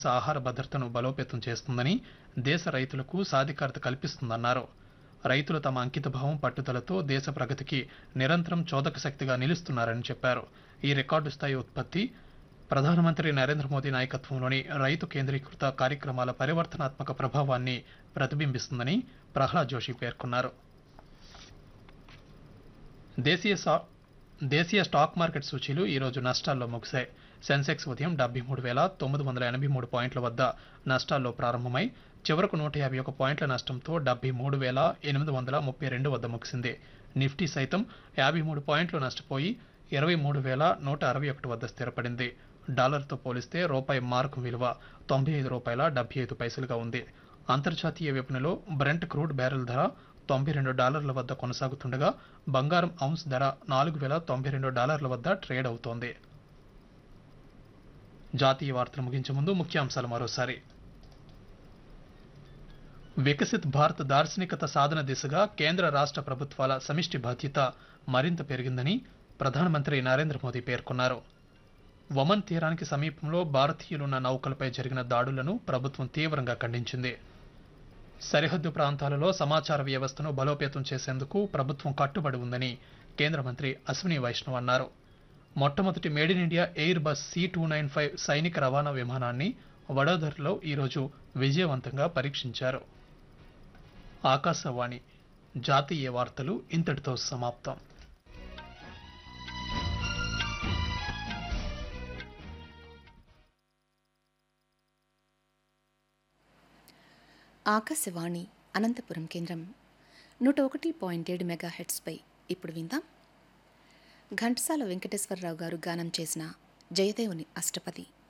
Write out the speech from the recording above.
ఆహార భద్రతను బలోపేతం చేస్తుందని దేశ రైతులకు సాధికారత కల్పిస్తుందన్నారు రైతులు తమ అంకితభావం పట్టుదలతో దేశ ప్రగతికి నిరంతరం చోదక శక్తిగా నిలుస్తున్నారని చెప్పారు ఈ రికార్డు స్థాయి ఉత్పత్తి ప్రధానమంత్రి నరేంద్ర మోదీ నాయకత్వంలోని రైతు కేంద్రీకృత కార్యక్రమాల పరివర్తనాత్మక ప్రభావాన్ని ప్రతిబింబిస్తుందని ప్రహ్లాద్ జోషి పేర్కొన్నారు దేశీయ సా- దేశీయ స్టాక్ మార్కెట్ సూచీలు ఈరోజు నష్టాల్లో ముగిశాయి సెన్సెక్స్ ఉదయం డెబ్బై మూడు వేల తొమ్మిది వందల ఎనభై మూడు పాయింట్ల వద్ద నష్టాల్లో ప్రారంభమై చివరకు నూట యాభై ఒక పాయింట్ల నష్టంతో డెబ్బై మూడు వేల ఎనిమిది వందల ముప్పై రెండు వద్ద ముగిసింది నిఫ్టీ సైతం యాభై మూడు పాయింట్లు నష్టపోయి ఇరవై మూడు వేల నూట అరవై ఒకటి వద్ద స్థిరపడింది డాలర్తో పోలిస్తే రూపాయి మార్కు విలువ తొంభై ఐదు రూపాయల డెబ్బై ఐదు పైసలుగా ఉంది అంతర్జాతీయ విపణిలో బ్రెంట్ క్రూడ్ బ్యారెల్ ధర తొంభై రెండు డాలర్ల వద్ద కొనసాగుతుండగా బంగారం ఔన్స్ ధర నాలుగు వేల తొంభై రెండు డాలర్ల వద్ద ట్రేడ్ అవుతోంది జాతీయ వార్తలు ముగించే ముందు ముఖ్యాంశాలు మరోసారి వికసిత్ భారత్ దార్శనికత సాధన దిశగా కేంద్ర రాష్ట్ర ప్రభుత్వాల సమిష్టి బాధ్యత మరింత పెరిగిందని ప్రధానమంత్రి నరేంద్ర మోదీ పేర్కొన్నారు ఒమన్ తీరానికి సమీపంలో భారతీయులున్న నౌకలపై జరిగిన దాడులను ప్రభుత్వం తీవ్రంగా ఖండించింది సరిహద్దు ప్రాంతాలలో సమాచార వ్యవస్థను బలోపేతం చేసేందుకు ప్రభుత్వం కట్టుబడి ఉందని కేంద్ర మంత్రి అశ్విని వైష్ణవ్ అన్నారు మొట్టమొదటి made in India Airbus C two nine five సైనిక రవాణా విమానాన్ని వడోదరలో ఈరోజు విజయవంతంగా పరీక్షించారు ఆకాశవాణి జాతీయ వార్తలు ఇంతటితో సమాప్తం ఆకాశవాణి అనంతపురం కేంద్రం నూట ఒకటి పాయింట్ ఏడు మెగా హెడ్స్పై ఇప్పుడు విందాం ఘంటసాల వెంకటేశ్వరరావు గారు గానం చేసిన జయదేవుని అష్టపది